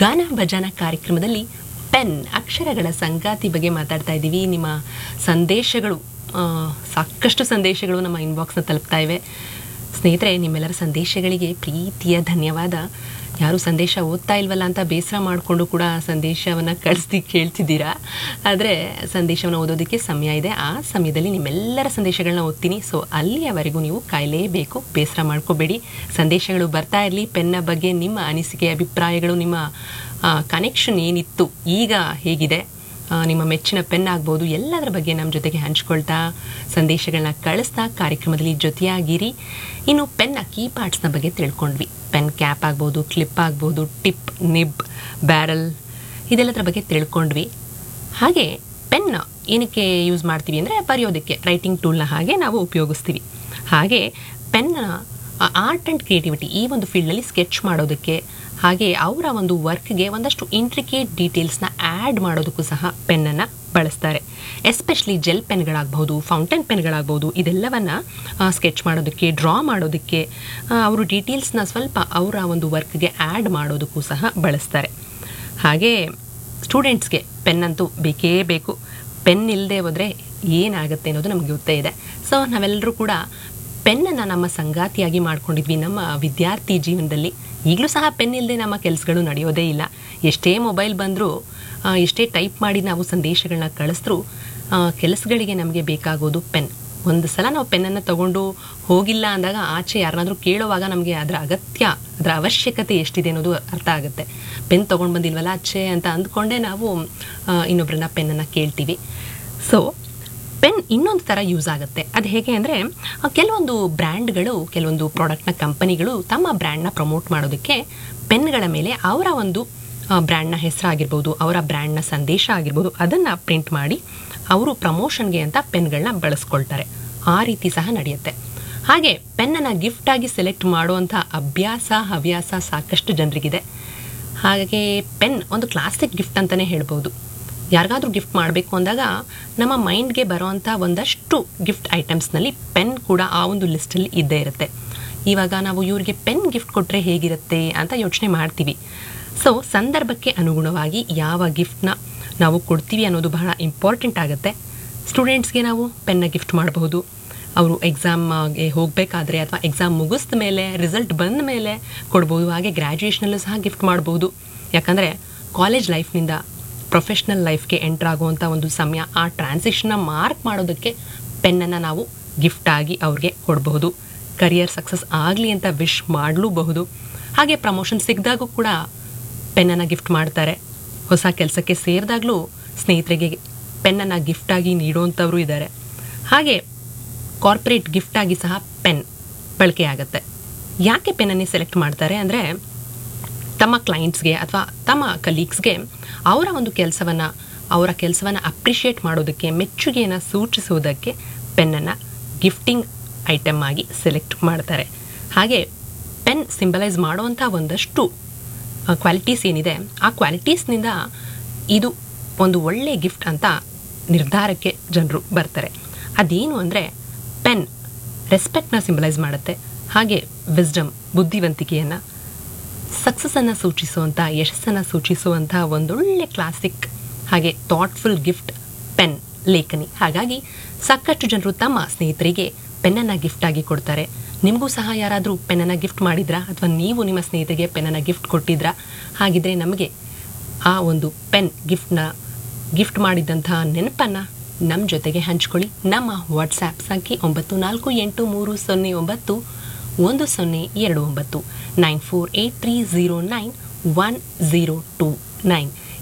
ಗಾನ ಭಜನ ಕಾರ್ಯಕ್ರಮದಲ್ಲಿ ಪೆನ್ ಅಕ್ಷರಗಳ ಸಂಗಾತಿ ಬಗ್ಗೆ ಮಾತಾಡ್ತಾ ಇದ್ದೀವಿ ನಿಮ್ಮ ಸಂದೇಶಗಳು ಆ, ಸಾಕಷ್ಟು ಸಂದೇಶಗಳು ನಮ್ಮ ಇನ್ಬಾಕ್ಸ್ನ ತಲುಪ್ತಾ ಇವೆ ಸ್ನೇಹಿತರೆ ನಿಮ್ಮೆಲ್ಲರ ಸಂದೇಶಗಳಿಗೆ ಪ್ರೀತಿಯ ಧನ್ಯವಾದ ಯಾರು ಸಂದೇಶ ಓದ್ತಾ ಇಲ್ವಲ್ಲ ಅಂತ ಬೇಸರ ಮಾಡಿಕೊಂಡು ಕೂಡ ಸಂದೇಶವನ್ನು ಕಳಿಸ್ತಿ ಕೇಳ್ತಿದ್ದೀರಾ ಆದರೆ ಸಂದೇಶವನ್ನು ಓದೋದಕ್ಕೆ ಸಮಯ ಇದೆ ಆ ಸಮಯದಲ್ಲಿ ನಿಮ್ಮೆಲ್ಲರ ಸಂದೇಶಗಳನ್ನ ಓದ್ತೀನಿ ಸೊ ಅಲ್ಲಿಯವರೆಗೂ ನೀವು ಕಾಯಲೇಬೇಕು ಬೇಸರ ಮಾಡ್ಕೋಬೇಡಿ ಸಂದೇಶಗಳು ಬರ್ತಾ ಇರಲಿ ಪೆನ್ನ ಬಗ್ಗೆ ನಿಮ್ಮ ಅನಿಸಿಕೆ ಅಭಿಪ್ರಾಯಗಳು ನಿಮ್ಮ ಕನೆಕ್ಷನ್ ಏನಿತ್ತು ಈಗ ಹೇಗಿದೆ ಆ, ನಿಮ್ಮ ಮೆಚ್ಚಿನ ಪೆನ್ ಆಗ್ಬೋದು ಎಲ್ಲದರ ಬಗ್ಗೆ ನಮ್ಮ ಜೊತೆಗೆ ಹಂಚ್ಕೊಳ್ತಾ ಸಂದೇಶಗಳನ್ನ ಕಳಿಸ್ತಾ ಕಾರ್ಯಕ್ರಮದಲ್ಲಿ ಜೊತೆಯಾಗಿರಿ ಇನ್ನು ಪೆನ್ನ ಕೀ ಪಾರ್ಟ್ಸ್ನ ಬಗ್ಗೆ ತಿಳ್ಕೊಂಡ್ವಿ ಪೆನ್ ಕ್ಯಾಪ್ ಆಗ್ಬೋದು ಕ್ಲಿಪ್ ಆಗ್ಬೋದು ಟಿಪ್ ನಿಬ್ ಬ್ಯಾರಲ್ ಇದೆಲ್ಲದರ ಬಗ್ಗೆ ತಿಳ್ಕೊಂಡ್ವಿ ಹಾಗೆ ಪೆನ್ ಏನಕ್ಕೆ ಯೂಸ್ ಮಾಡ್ತೀವಿ ಅಂದರೆ ಬರೆಯೋದಕ್ಕೆ ರೈಟಿಂಗ್ ಟೂಲ್ನ ಹಾಗೆ ನಾವು ಉಪಯೋಗಿಸ್ತೀವಿ ಹಾಗೆ ಪೆನ್ನ ಆರ್ಟ್ ಆ್ಯಂಡ್ ಕ್ರಿಯೇಟಿವಿಟಿ ಈ ಒಂದು ಫೀಲ್ಡ್ನಲ್ಲಿ ಸ್ಕೆಚ್ ಮಾಡೋದಕ್ಕೆ ಹಾಗೆ ಅವರ ಒಂದು ವರ್ಕ್ಗೆ ಒಂದಷ್ಟು ಇಂಟ್ರಿಕೇಟ್ ಡೀಟೇಲ್ಸ್ನ ಆ್ಯಡ್ ಮಾಡೋದಕ್ಕೂ ಸಹ ಪೆನ್ನನ್ನು ಬಳಸ್ತಾರೆ ಎಸ್ಪೆಷಲಿ ಜೆಲ್ ಪೆನ್ಗಳಾಗಬಹುದು ಫೌಂಟೇನ್ ಪೆನ್ಗಳಾಗ್ಬೋದು ಇದೆಲ್ಲವನ್ನು ಸ್ಕೆಚ್ ಮಾಡೋದಕ್ಕೆ ಡ್ರಾ ಮಾಡೋದಕ್ಕೆ ಆ, ಅವರು ಡೀಟೇಲ್ಸ್ನ ಸ್ವಲ್ಪ ಅವರ ಒಂದು ವರ್ಕ್ಗೆ ಆ್ಯಡ್ ಮಾಡೋದಕ್ಕೂ ಸಹ ಬಳಸ್ತಾರೆ ಹಾಗೆ ಸ್ಟೂಡೆಂಟ್ಸ್ಗೆ ಪೆನ್ ಅಂತೂ ಬೇಕೇ ಬೇಕು ಪೆನ್ ಇಲ್ಲದೆ ಹೋದರೆ ಏನಾಗುತ್ತೆ ಅನ್ನೋದು ನಮಗೆ ಗೊತ್ತೇ ಇದೆ ಸೊ ನಾವೆಲ್ಲರೂ ಕೂಡ ಪೆನ್ನನ್ನು ನಮ್ಮ ಸಂಗಾತಿಯಾಗಿ ಮಾಡ್ಕೊಂಡಿದ್ವಿ ನಮ್ಮ ವಿದ್ಯಾರ್ಥಿ ಜೀವನದಲ್ಲಿ ಈಗಲೂ ಸಹ ಪೆನ್ ಇಲ್ಲದೆ ನಮ್ಮ ಕೆಲಸಗಳು ನಡೆಯೋದೇ ಇಲ್ಲ ಎಷ್ಟೇ ಮೊಬೈಲ್ ಬಂದರೂ ಎಷ್ಟೇ ಟೈಪ್ ಮಾಡಿ ನಾವು ಸಂದೇಶಗಳನ್ನ ಕಳಿಸಿದ್ರೂ ಕೆಲಸಗಳಿಗೆ ನಮಗೆ ಬೇಕಾಗೋದು ಪೆನ್ ಒಂದು ಸಲ ನಾವು ಪೆನ್ನನ್ನು ತಗೊಂಡು ಹೋಗಿಲ್ಲ ಅಂದಾಗ ಆಚೆ ಯಾರನ್ನಾದ್ರೂ ಕೇಳುವಾಗ ನಮಗೆ ಅದರ ಅಗತ್ಯ ಅದರ ಅವಶ್ಯಕತೆ ಎಷ್ಟಿದೆ ಅನ್ನೋದು ಅರ್ಥ ಆಗುತ್ತೆ ಪೆನ್ ತೊಗೊಂಡು ಬಂದಿಲ್ವಲ್ಲ ಆಚೆ ಅಂತ ಅಂದ್ಕೊಂಡೇ ನಾವು ಆ, ಇನ್ನೊಬ್ರನ್ನ ಪೆನ್ನನ್ನು ಕೇಳ್ತೀವಿ ಸೊ ಪೆನ್ ಇನ್ನೊಂದು ಥರ ಯೂಸ್ ಆಗುತ್ತೆ ಅದು ಹೇಗೆ ಅಂದರೆ ಕೆಲವೊಂದು ಬ್ರ್ಯಾಂಡ್ಗಳು ಕೆಲವೊಂದು ಪ್ರಾಡಕ್ಟ್ನ ಕಂಪನಿಗಳು ತಮ್ಮ ಬ್ರ್ಯಾಂಡ್ನ ಪ್ರಮೋಟ್ ಮಾಡೋದಕ್ಕೆ ಪೆನ್ಗಳ ಮೇಲೆ ಅವರ ಒಂದು ಬ್ರ್ಯಾಂಡ್ನ ಹೆಸರಾಗಿರ್ಬೋದು ಅವರ ಬ್ರ್ಯಾಂಡ್ನ ಸಂದೇಶ ಆಗಿರ್ಬೋದು ಅದನ್ನು ಪ್ರಿಂಟ್ ಮಾಡಿ ಅವರು ಪ್ರಮೋಷನ್ಗೆ ಅಂತ ಪೆನ್ಗಳನ್ನ ಬಳಸ್ಕೊಳ್ತಾರೆ ಆ ರೀತಿ ಸಹ ನಡೆಯುತ್ತೆ ಹಾಗೆ ಪೆನ್ನನ್ನು ಗಿಫ್ಟಾಗಿ ಸೆಲೆಕ್ಟ್ ಮಾಡುವಂಥ ಅಭ್ಯಾಸ ಹವ್ಯಾಸ ಸಾಕಷ್ಟು ಜನರಿಗಿದೆ ಹಾಗೆ ಪೆನ್ ಒಂದು ಕ್ಲಾಸಿಕ್ ಗಿಫ್ಟ್ ಅಂತಲೇ ಹೇಳ್ಬೋದು ಯಾರಿಗಾದ್ರೂ ಗಿಫ್ಟ್ ಮಾಡಬೇಕು ಅಂದಾಗ ನಮ್ಮ ಮೈಂಡ್ಗೆ ಬರೋವಂಥ ಒಂದಷ್ಟು ಗಿಫ್ಟ್ ಐಟಮ್ಸ್ನಲ್ಲಿ ಪೆನ್ ಕೂಡ ಆ ಒಂದು ಲಿಸ್ಟಲ್ಲಿ ಇದ್ದೇ ಇರುತ್ತೆ ಇವಾಗ ನಾವು ಇವ್ರಿಗೆ ಪೆನ್ ಗಿಫ್ಟ್ ಕೊಟ್ಟರೆ ಹೇಗಿರುತ್ತೆ ಅಂತ ಯೋಚನೆ ಮಾಡ್ತೀವಿ ಸೊ ಸಂದರ್ಭಕ್ಕೆ ಅನುಗುಣವಾಗಿ ಯಾವ ಗಿಫ್ಟ್ನ ನಾವು ಕೊಡ್ತೀವಿ ಅನ್ನೋದು ಬಹಳ ಇಂಪಾರ್ಟೆಂಟ್ ಆಗುತ್ತೆ ಸ್ಟೂಡೆಂಟ್ಸ್ಗೆ ನಾವು ಪೆನ್ನ ಗಿಫ್ಟ್ ಮಾಡಬಹುದು ಅವರು ಎಕ್ಸಾಮ್ಗೆ ಹೋಗಬೇಕಾದ್ರೆ ಅಥವಾ ಎಕ್ಸಾಮ್ ಮುಗಿಸ್ದ ಮೇಲೆ ರಿಸಲ್ಟ್ ಬಂದ ಮೇಲೆ ಕೊಡ್ಬೋದು ಹಾಗೆ ಗ್ರ್ಯಾಜುಯೇಷನಲ್ಲೂ ಸಹ ಗಿಫ್ಟ್ ಮಾಡ್ಬೋದು ಯಾಕಂದರೆ ಕಾಲೇಜ್ ಲೈಫ್ನಿಂದ ಪ್ರೊಫೆಷ್ನಲ್ ಲೈಫ್ಗೆ ಎಂಟರ್ ಆಗುವಂಥ ಒಂದು ಸಮಯ ಆ ಟ್ರಾನ್ಸಿಷನ್ನ ಮಾರ್ಕ್ ಮಾಡೋದಕ್ಕೆ ಪೆನ್ನನ್ನು ನಾವು ಗಿಫ್ಟಾಗಿ ಅವ್ರಿಗೆ ಕೊಡಬಹುದು ಕರಿಯರ್ ಸಕ್ಸಸ್ ಆಗಲಿ ಅಂತ ವಿಶ್ ಮಾಡಲೂಬಹುದು ಹಾಗೆ ಪ್ರಮೋಷನ್ ಸಿಕ್ಕಿದಾಗೂ ಕೂಡ ಪೆನ್ನನ್ನು ಗಿಫ್ಟ್ ಮಾಡ್ತಾರೆ ಹೊಸ ಕೆಲಸಕ್ಕೆ ಸೇರಿದಾಗಲೂ ಸ್ನೇಹಿತರಿಗೆ ಪೆನ್ನನ್ನು ಗಿಫ್ಟಾಗಿ ನೀಡುವಂಥವರು ಇದ್ದಾರೆ ಹಾಗೆ ಕಾರ್ಪೊರೇಟ್ ಗಿಫ್ಟಾಗಿ ಸಹ ಪೆನ್ ಬಳಕೆ ಆಗುತ್ತೆ ಯಾಕೆ ಪೆನ್ನನ್ನೇ ಸೆಲೆಕ್ಟ್ ಮಾಡ್ತಾರೆ ಅಂದರೆ ತಮ್ಮ ಕ್ಲೈಂಟ್ಸ್ಗೆ ಅಥವಾ ತಮ್ಮ ಕಲೀಗ್ಸ್ಗೆ ಅವರ ಒಂದು ಕೆಲಸವನ್ನು ಅವರ ಕೆಲಸವನ್ನು ಅಪ್ರಿಷಿಯೇಟ್ ಮಾಡೋದಕ್ಕೆ ಮೆಚ್ಚುಗೆಯನ್ನು ಸೂಚಿಸುವುದಕ್ಕೆ ಪೆನ್ನನ್ನು ಗಿಫ್ಟಿಂಗ್ ಐಟಮ್ ಆಗಿ ಸೆಲೆಕ್ಟ್ ಮಾಡ್ತಾರೆ ಹಾಗೆ ಪೆನ್ ಸಿಂಬಲೈಸ್ ಮಾಡುವಂಥ ಒಂದಷ್ಟು ಕ್ವಾಲಿಟೀಸ್ ಏನಿದೆ ಆ ಕ್ವಾಲಿಟೀಸ್ನಿಂದ ಇದು ಒಂದು ಒಳ್ಳೆ ಗಿಫ್ಟ್ ಅಂತ ನಿರ್ಧಾರಕ್ಕೆ ಜನರು ಬರ್ತಾರೆ ಅದೇನು ಅಂದರೆ ಪೆನ್ ರೆಸ್ಪೆಕ್ಟ್ನ ಸಿಂಬಲೈಸ್ ಮಾಡುತ್ತೆ ಹಾಗೆ ವಿಸ್ಡಮ್ ಬುದ್ಧಿವಂತಿಕೆಯನ್ನು ಸಕ್ಸಸ್ಸನ್ನು ಸೂಚಿಸುವಂಥ ಯಶಸ್ಸನ್ನು ಸೂಚಿಸುವಂಥ ಒಂದೊಳ್ಳೆ ಕ್ಲಾಸಿಕ್ ಹಾಗೆ ಥಾಟ್ಫುಲ್ ಗಿಫ್ಟ್ ಪೆನ್ ಲೇಖನಿ ಹಾಗಾಗಿ ಸಾಕಷ್ಟು ಜನರು ತಮ್ಮ ಸ್ನೇಹಿತರಿಗೆ ಪೆನ್ನನ್ನು ಗಿಫ್ಟಾಗಿ ಕೊಡ್ತಾರೆ ನಿಮಗೂ ಸಹ ಯಾರಾದರೂ ಪೆನ್ನನ್ನು ಗಿಫ್ಟ್ ಮಾಡಿದ್ರಾ ಅಥವಾ ನೀವು ನಿಮ್ಮ ಸ್ನೇಹಿತರಿಗೆ ಪೆನ್ನನ್ನು ಗಿಫ್ಟ್ ಕೊಟ್ಟಿದ್ರಾ ಹಾಗಿದ್ರೆ ನಮಗೆ ಆ ಒಂದು ಪೆನ್ ಗಿಫ್ಟ್ನ ಗಿಫ್ಟ್ ಮಾಡಿದಂತಹ ನೆನಪನ್ನು ನಮ್ಮ ಜೊತೆಗೆ ಹಂಚ್ಕೊಳ್ಳಿ ನಮ್ಮ ವಾಟ್ಸ್ಯಾಪ್ ಸಂಖ್ಯೆ ಒಂಬತ್ತು ನಾಲ್ಕು ಎಂಟು ಮೂರು ಸೊನ್ನೆ ಒಂಬತ್ತು ಒಂದು ಸೊನ್ನೆ ಎರಡು ಒಂಬತ್ತು nine four eight three zero nine one zero two nine